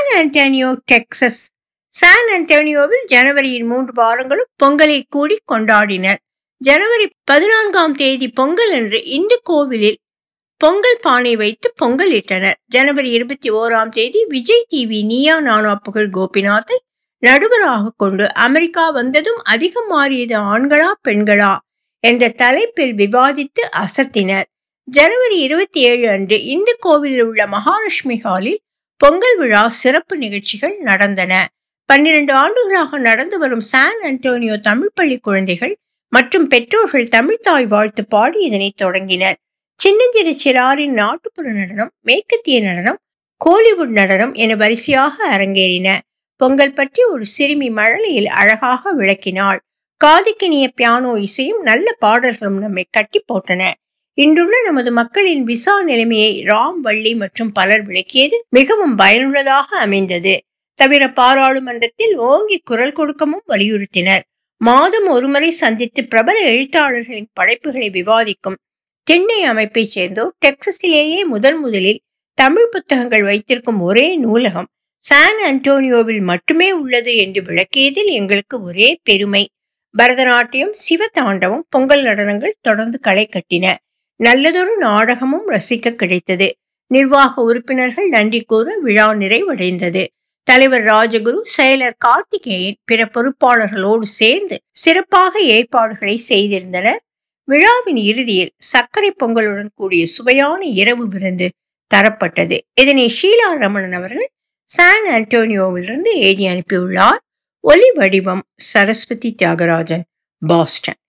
San Antonio Texas San அன்டோனியோவில் ஜனவரியின் மூன்று வாரங்களும் பொங்கலை கூடி கொண்டாடினர் ஜனவரி பதினான்காம் தேதி பொங்கல் அன்று இந்து கோவிலில் பொங்கல் பானை வைத்து பொங்கலிட்டனர் ஜனவரி இருபத்தி ஓராம் தேதி விஜய் டிவி நீயா நானா புகழ் கோபிநாத்தை நடுவராக கொண்டு அமெரிக்கா வந்ததும் அதிகம் மாறியது ஆண்களா பெண்களா என்ற தலைப்பில் விவாதித்து அசத்தினர் ஜனவரி இருபத்தி ஏழு அன்று இந்து கோவிலில் உள்ள மகாலட்சுமி ஹாலில் பொங்கல் விழா சிறப்பு நிகழ்ச்சிகள் நடந்தன பன்னிரண்டு ஆண்டுகளாக நடந்து வரும் சான் அன்டோனியோ தமிழ் பள்ளி குழந்தைகள் மற்றும் பெற்றோர்கள் தமிழ்தாய் வாழ்த்து பாடி இதனை தொடங்கினர் சின்னஞ்சிறு சிறாரின் நாட்டுப்புற நடனம் மேற்கத்திய நடனம் கோலிவுட் நடனம் என வரிசையாக அரங்கேறின பொங்கல் பற்றி ஒரு சிறுமி மழலையில் அழகாக விளக்கினாள் காதுக்கினிய பியானோ இசையும் நல்ல பாடல்களும் நம்மை கட்டி போட்டன இன்றுள்ள நமது மக்களின் விசா நிலைமையை ராம் வள்ளி மற்றும் பலர் விளக்கியது மிகவும் பயனுள்ளதாக அமைந்தது தவிர பாராளுமன்றத்தில் ஓங்கி குரல் கொடுக்கவும் வலியுறுத்தினர் மாதம் ஒருமுறை சந்தித்து பிரபல எழுத்தாளர்களின் படைப்புகளை விவாதிக்கும் திண்ணை அமைப்பைச் சேர்ந்தோர் டெக்சஸிலேயே முதன் முதலில் தமிழ் புத்தகங்கள் வைத்திருக்கும் ஒரே நூலகம் சான் அன்டோனியோவில் மட்டுமே உள்ளது என்று விளக்கியதில் எங்களுக்கு ஒரே பெருமை பரதநாட்டியம் சிவதாண்டவம் பொங்கல் நடனங்கள் தொடர்ந்து களை கட்டின நல்லதொரு நாடகமும் ரசிக்க கிடைத்தது நிர்வாக உறுப்பினர்கள் நன்றி கூற விழா நிறைவடைந்தது தலைவர் ராஜகுரு செயலர் கார்த்திகேயன் பிற பொறுப்பாளர்களோடு சேர்ந்து சிறப்பாக ஏற்பாடுகளை செய்திருந்தனர் விழாவின் இறுதியில் சர்க்கரை பொங்கலுடன் கூடிய சுவையான இரவு விருந்து தரப்பட்டது இதனை ஷீலா ரமணன் அவர்கள் சான் ஆண்டோனியோவிலிருந்து எழுதி அனுப்பியுள்ளார் ஒலி வடிவம் சரஸ்வதி தியாகராஜன் பாஸ்டன்